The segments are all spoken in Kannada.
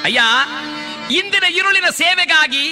ಅಯ್ಯ ಇಂದಿನ ಇರುಳಿನ ಸೇವೆಗಾಗಿ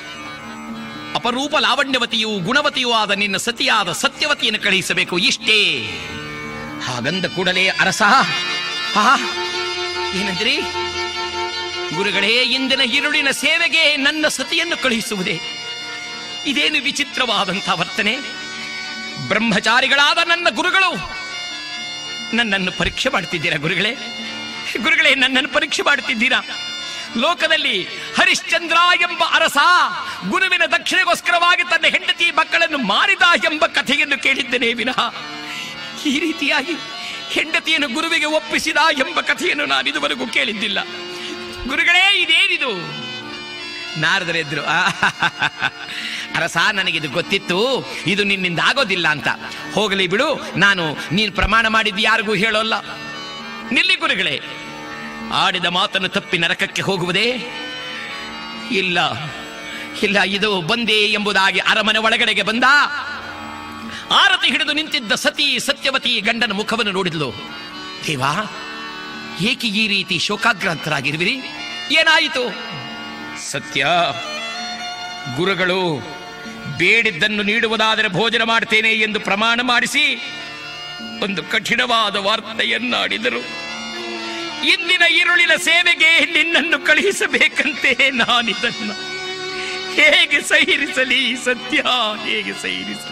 ಅಪರೂಪ ಲಾವಣ್ಯವತಿಯೂ ಗುಣವತಿಯೂ ಆದ ನಿನ್ನ ಸತಿಯಾದ ಸತ್ಯವತಿಯನ್ನು ಕಳುಹಿಸಬೇಕು ಇಷ್ಟೇ ಹಾಗಂದ ಕೂಡಲೇ ಅರಸ ಹಾ ಏನಂದ್ರಿ ಗುರುಗಳೇ ಇಂದಿನ ಇರುಳಿನ ಸೇವೆಗೆ ನನ್ನ ಸತಿಯನ್ನು ಕಳುಹಿಸುವುದೇ ಇದೇನು ವಿಚಿತ್ರವಾದಂಥ ವರ್ತನೆ ಬ್ರಹ್ಮಚಾರಿಗಳಾದ ನನ್ನ ಗುರುಗಳು ನನ್ನನ್ನು ಪರೀಕ್ಷೆ ಮಾಡ್ತಿದ್ದೀರಾ ಗುರುಗಳೇ ಗುರುಗಳೇ ನನ್ನನ್ನು ಪರೀಕ್ಷೆ ಮಾಡುತ್ತಿದ್ದೀರಾ ಲೋಕದಲ್ಲಿ ಹರಿಶ್ಚಂದ್ರ ಎಂಬ ಅರಸ ಗುರುವಿನ ದಕ್ಷಿಣೆಗೋಸ್ಕರವಾಗಿ ತನ್ನ ಹೆಂಡತಿ ಮಕ್ಕಳನ್ನು ಮಾರಿದ ಎಂಬ ಕಥೆಯನ್ನು ಕೇಳಿದ್ದೇನೆ ವಿನಃ ಈ ರೀತಿಯಾಗಿ ಹೆಂಡತಿಯನ್ನು ಗುರುವಿಗೆ ಒಪ್ಪಿಸಿದ ಎಂಬ ಕಥೆಯನ್ನು ನಾನು ಇದುವರೆಗೂ ಕೇಳಿದ್ದಿಲ್ಲ ಗುರುಗಳೇ ಇದೇನಿದು ನಾರದರೆದ್ರು ಅರಸ ನನಗಿದು ಗೊತ್ತಿತ್ತು ಇದು ನಿನ್ನಿಂದ ಆಗೋದಿಲ್ಲ ಅಂತ ಹೋಗಲಿ ಬಿಡು ನಾನು ನೀನು ಪ್ರಮಾಣ ಮಾಡಿದ್ದು ಯಾರಿಗೂ ಹೇಳೋಲ್ಲ ನಿಲ್ಲಿ ಗುರುಗಳೇ ಆಡಿದ ಮಾತನ್ನು ತಪ್ಪಿ ನರಕಕ್ಕೆ ಹೋಗುವುದೇ ಇಲ್ಲ ಇಲ್ಲ ಇದು ಬಂದೆ ಎಂಬುದಾಗಿ ಅರಮನೆ ಒಳಗಡೆಗೆ ಬಂದ ಆರತಿ ಹಿಡಿದು ನಿಂತಿದ್ದ ಸತಿ ಸತ್ಯವತಿ ಗಂಡನ ಮುಖವನ್ನು ನೋಡಿದ್ಲು ದೇವಾ ಏಕೆ ಈ ರೀತಿ ಶೋಕಾಗ್ರಾಂತರಾಗಿರುವಿರಿ ಏನಾಯಿತು ಸತ್ಯ ಗುರುಗಳು ಬೇಡಿದ್ದನ್ನು ನೀಡುವುದಾದರೆ ಭೋಜನ ಮಾಡ್ತೇನೆ ಎಂದು ಪ್ರಮಾಣ ಮಾಡಿಸಿ ಒಂದು ಕಠಿಣವಾದ ವಾರ್ತೆಯನ್ನಾಡಿದರು ಇಂದಿನ ಈರುಳಿನ ಸೇವೆಗೆ ನಿನ್ನನ್ನು ಕಳುಹಿಸಬೇಕಂತೆ ನಾನಿದನ್ನ ಹೇಗೆ ಸಹಿರಿಸಲಿ ಸತ್ಯ ಹೇಗೆ ಸಹಿರಿಸಲಿ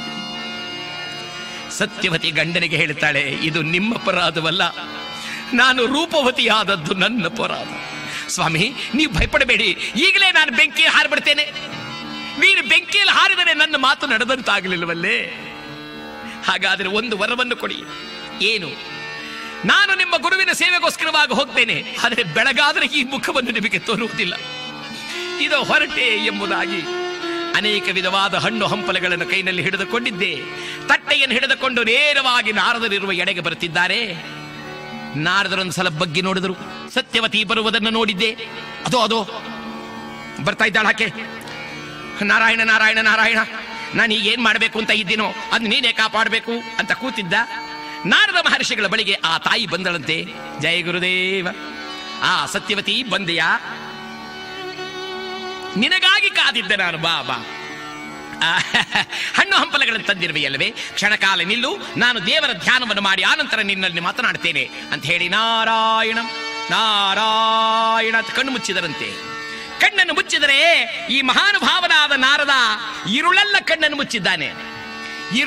ಸತ್ಯವತಿ ಗಂಡನಿಗೆ ಹೇಳ್ತಾಳೆ ಇದು ನಿಮ್ಮ ಅಪರಾಧವಲ್ಲ ನಾನು ರೂಪವತಿಯಾದದ್ದು ನನ್ನ ಅಪರಾಧ ಸ್ವಾಮಿ ನೀವು ಭಯಪಡಬೇಡಿ ಈಗಲೇ ನಾನು ಬೆಂಕಿ ಹಾರಿಬಿಡ್ತೇನೆ ನೀನು ಬೆಂಕಿಯಲ್ಲಿ ಹಾರಿದರೆ ನನ್ನ ಮಾತು ನಡೆದಂತಾಗಲಿಲ್ಲವಲ್ಲೇ ಹಾಗಾದರೆ ಒಂದು ವರವನ್ನು ಕೊಡಿ ಏನು ನಾನು ನಿಮ್ಮ ಗುರುವಿನ ಸೇವೆಗೋಸ್ಕರವಾಗಿ ಹೋಗ್ತೇನೆ ಆದರೆ ಬೆಳಗಾದರೆ ಈ ಮುಖವನ್ನು ನಿಮಗೆ ತೋರುವುದಿಲ್ಲ ಇದು ಹೊರಟೆ ಎಂಬುದಾಗಿ ಅನೇಕ ವಿಧವಾದ ಹಣ್ಣು ಹಂಪಲಗಳನ್ನು ಕೈನಲ್ಲಿ ಹಿಡಿದುಕೊಂಡಿದ್ದೆ ತಟ್ಟೆಯನ್ನು ಹಿಡಿದುಕೊಂಡು ನೇರವಾಗಿ ನಾರದರಿರುವ ಎಡೆಗೆ ಬರುತ್ತಿದ್ದಾರೆ ನಾರದರೊಂದು ಸಲ ಬಗ್ಗಿ ನೋಡಿದರು ಸತ್ಯವತಿ ಬರುವುದನ್ನು ನೋಡಿದ್ದೆ ಅದೋ ಅದೋ ಬರ್ತಾ ಇದ್ದಾಳ ಆಕೆ ನಾರಾಯಣ ನಾರಾಯಣ ನಾರಾಯಣ ನಾನು ಈಗ ಏನ್ ಮಾಡಬೇಕು ಅಂತ ಇದ್ದೀನೋ ಅದು ನೀನೇ ಕಾಪಾಡಬೇಕು ಅಂತ ಕೂತಿದ್ದ ನಾರದ ಮಹರ್ಷಿಗಳ ಬಳಿಗೆ ಆ ತಾಯಿ ಬಂದಳಂತೆ ಜಯ ಗುರುದೇವ ಆ ಸತ್ಯವತಿ ಬಂದೆಯಾ ನಿನಗಾಗಿ ಕಾದಿದ್ದೆ ನಾನು ಬಾ ಬಾ ಆ, ಹಣ್ಣು ಹಂಪಲಗಳನ್ನು ತಂದಿರುವೆಯಲ್ಲವೇ ಕ್ಷಣಕಾಲ ನಿಲ್ಲು ನಾನು ದೇವರ ಧ್ಯಾನವನ್ನು ಮಾಡಿ ಆನಂತರ ನಿನ್ನಲ್ಲಿ ಮಾತನಾಡ್ತೇನೆ ಅಂತ ಹೇಳಿ ನಾರಾಯಣ ನಾರಾಯಣ ಅಂತ ಕಣ್ಣು ಮುಚ್ಚಿದರಂತೆ ಕಣ್ಣನ್ನು ಮುಚ್ಚಿದರೆ ಈ ಮಹಾನುಭಾವನಾದ ನಾರದ ಇರುಳೆಲ್ಲ ಕಣ್ಣನ್ನು ಮುಚ್ಚಿದ್ದಾನೆ